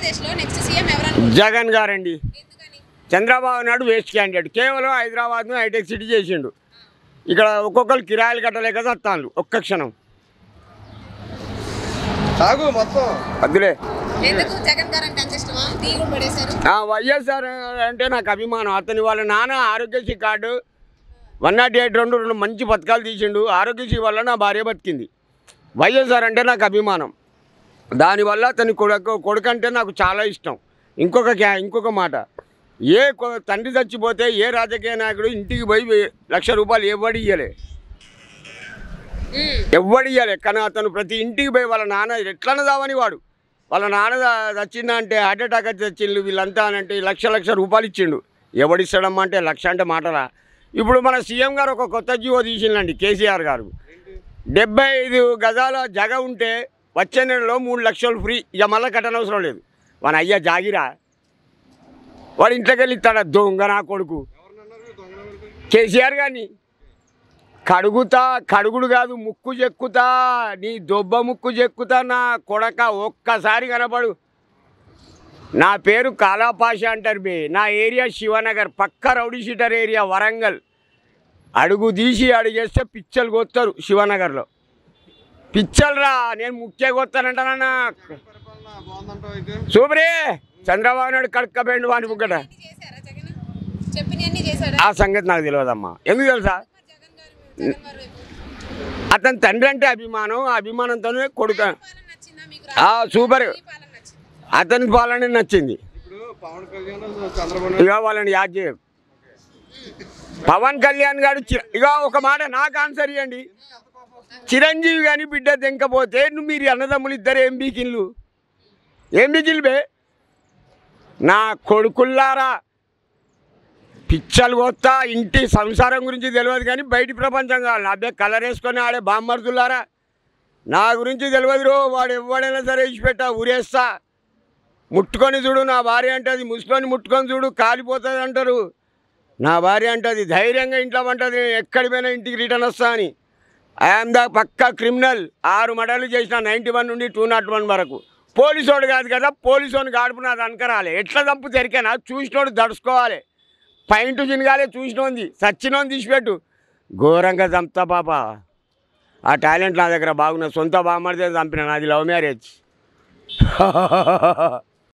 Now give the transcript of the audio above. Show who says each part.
Speaker 1: ఆంధ్రప్రదేశ్లో next CM ఎవరనుకుంటున్నారు
Speaker 2: Jagan గారండి
Speaker 1: ఎందుకని
Speaker 2: చంద్రబాబు నాయుడు వేస్ట్ క్యాండిడేట్ కేవలం హైదరాబాద్ను హైటెక్ సిటీ చేసిండు ఇక్కడ ఒక్కొక్కరు కిరాయిలు కట్టలేక చస్తాను ఒక్క క్షణం
Speaker 3: తాగు మొత్తం
Speaker 2: వద్దులే
Speaker 1: ఎందుకు జగన్ గారు అంటే అంత ఇష్టమా టీ కూడా పడేశారు
Speaker 2: ఆ వైఎస్ఆర్ అంటే నాకు అభిమానం అతని వాళ్ళ నాన్న Aarogyasri card one nought eight రెండు రెండు మంచి పథకాలు తీసిండు ఆరోగ్యశ్రీ వల్ల నా భార్య బతికింది వైఎస్ఆర్ అంటే నాకు అభిమానం దానివల్ల అతని కొడుకు కొడుకు అంటే నాకు చాలా ఇష్టం ఇంకొక క్యా ఇంకొక మాట ఏ కొ- తండ్రి చచ్చిపోతే ఏ రాజకీయ నాయకుడు ఇంటికి పోయి వెయ్యి- లక్ష రూపాయలు ఎవడు ఇయ్యలే
Speaker 1: మ్మ్.
Speaker 2: ఎవ్వడు ఇయ్యలే కానీ అతను ప్రతి ఇంటికి పోయి వాళ్ళ నాన్న ఎట్లన దావని వాడు వాళ్ళ నాన్న ద- చచ్చిందా అంటే హార్ట్ అటాక్ వచ్చి చచ్చిండు వీళ్ళంతా అని అంటే లక్ష లక్ష రూపాయలు ఇచ్చిండు ఎవడిస్తాడమ్మా అంటే లక్ష అంటే మాటలా ఇప్పుడు మన సీఎం గారు ఒక కొత్త జీవో తీసిండండి కేసీఆర్ గారు డెబ్బై ఐదు గజాల జగ ఉంటే వచ్చే నెలలో మూడు లక్షలు ఫ్రీ ఇక మళ్ళీ కట్టనవసరం లేదు మన అయ్యా జాగిరా వాడు ఇంట్లోకి వెళ్ళి ఇస్తాడా దొంగ నా కొడుకు కేసీఆర్ గారిని కడుగుతా కడుగుడు కాదు ముక్కు చెక్కుతా నీ దొబ్బ ముక్కు చెక్కుతా నా కొడక ఒక్కసారి కనపడు నా పేరు కాలాపాష అంటారు బే నా ఏరియా శివనగర్ పక్క రౌడీ షీటర్ ఏరియా వరంగల్ అడుగు తీసి అడుగు చేస్తే పిచ్చలు కొత్తారు శివనగర్లో పిచ్చలు రా నేను ముఖ్య కొత్తానంటానన్నా
Speaker 3: పరిపాలన బాగుందంటావు అయితే
Speaker 2: సూపరే చంద్రబాబు నాయుడు కడక్కబెండు వాని ముగ్గట
Speaker 1: అన్ని చేశారా జగన్ చెప్పినవన్నీ చేశాడా
Speaker 2: ఆ సంగతి నాకు తెలియదమ్మా ఎందుకు తెలుసా
Speaker 1: మరి జగన్ గారు జగన్ గారు వైపు
Speaker 2: అతని తండ్రి అంటే అభిమానం ఆ అభిమానంతోనే కొడుక
Speaker 1: పాలన నచ్చిందా మీకు
Speaker 2: ఆ, సూపర్.
Speaker 1: ఈ పాలన నచ్చింది
Speaker 2: అతని పాలనే నచ్చింది
Speaker 3: ఇప్పుడు పవన్ కళ్యాణ్ చంద్రబాబు నాయుడు
Speaker 2: ఇక వాళ్ళని యాద్ చేయ పవన్ కళ్యాణ్ గారు చి- ఇక ఒక మాట నాకు ఆన్సర్ ఇవ్వండి చిరంజీవి గాని బిడ్డ తెంకపోతే నువ్వు మీరు అన్నదమ్ములు ఇద్దరు ఏం బీకిన్లు ఏం బీకిన్లు బే నా కొడుకుల్లారా పిచ్చలు కొత్తా ఇంటి సంసారం గురించి తెలియదు కానీ బయటి ప్రపంచం కావాలి నా అబ్బాయి కలర్ వేసుకొని ఆడే బామ్మర్దులారా నా గురించి తెలియదు రో వాడు ఎవడైనా సరే ఇచ్చిపెట్టా ఊరేస్తా ముట్టుకొని చూడు నా భార్య అంటది ముసుకొని ముట్టుకొని చూడు కాలిపోతుంది అంటారు నా భార్య అంటది ధైర్యంగా ఇంట్లో అంటది ఎక్కడి పోయినా ఇంటికి రిటర్న్ వస్తా అని ఐఎమ్ ద పక్కా క్రిమినల్ ఆరు మడలు చేసిన నైంటీ వన్ నుండి టూ నాట్ వన్ వరకు పోలీసోడు కాదు కదా పోలీసోని గాడుపు నాది అనకరాలి ఎట్లా తప్పు తెరికేనా చూసినోడు దడుచుకోవాలి పైంట్ చినగాలే చూసినోంది సచ్చినోని తీసిపెట్టు ఘోరంగా చంపుతా పాప ఆ టాలెంట్ నా దగ్గర బాగున్నా సొంత బామ్మడితే చంపిన నాది లవ్ మ్యారేజ్